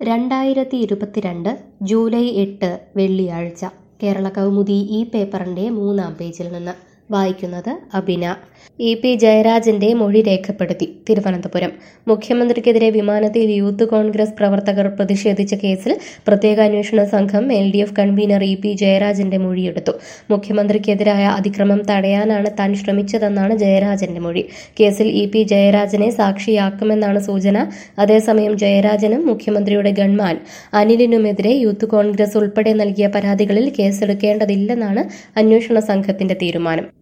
രണ്ടായിരത്തി ഇരുപത്തിരണ്ട് ജൂലൈ എട്ട് വെള്ളിയാഴ്ച കേരള കൗമുദി ഈ പേപ്പറിൻ്റെ മൂന്നാം പേജിൽ നിന്ന് വായിക്കുന്നത് അബിന ഇ പി ജയരാജന്റെ മൊഴി രേഖപ്പെടുത്തി തിരുവനന്തപുരം മുഖ്യമന്ത്രിക്കെതിരെ വിമാനത്തിൽ യൂത്ത് കോൺഗ്രസ് പ്രവർത്തകർ പ്രതിഷേധിച്ച കേസിൽ പ്രത്യേക അന്വേഷണ സംഘം L D F convener E P ജയരാജന്റെ മൊഴിയെടുത്തു മുഖ്യമന്ത്രിക്കെതിരായ അതിക്രമം തടയാനാണ് താൻ ശ്രമിച്ചതെന്നാണ് ജയരാജന്റെ മൊഴി കേസിൽ ഇ പി ജയരാജനെ സാക്ഷിയാക്കുമെന്നാണ് സൂചന അതേസമയം ജയരാജനും മുഖ്യമന്ത്രിയുടെ ഗൺമാൻ അനിലിനുമെതിരെ യൂത്ത് കോൺഗ്രസ് ഉൾപ്പെടെ നൽകിയ പരാതികളിൽ കേസെടുക്കേണ്ടതില്ലെന്നാണ് അന്വേഷണ സംഘത്തിന്റെ തീരുമാനം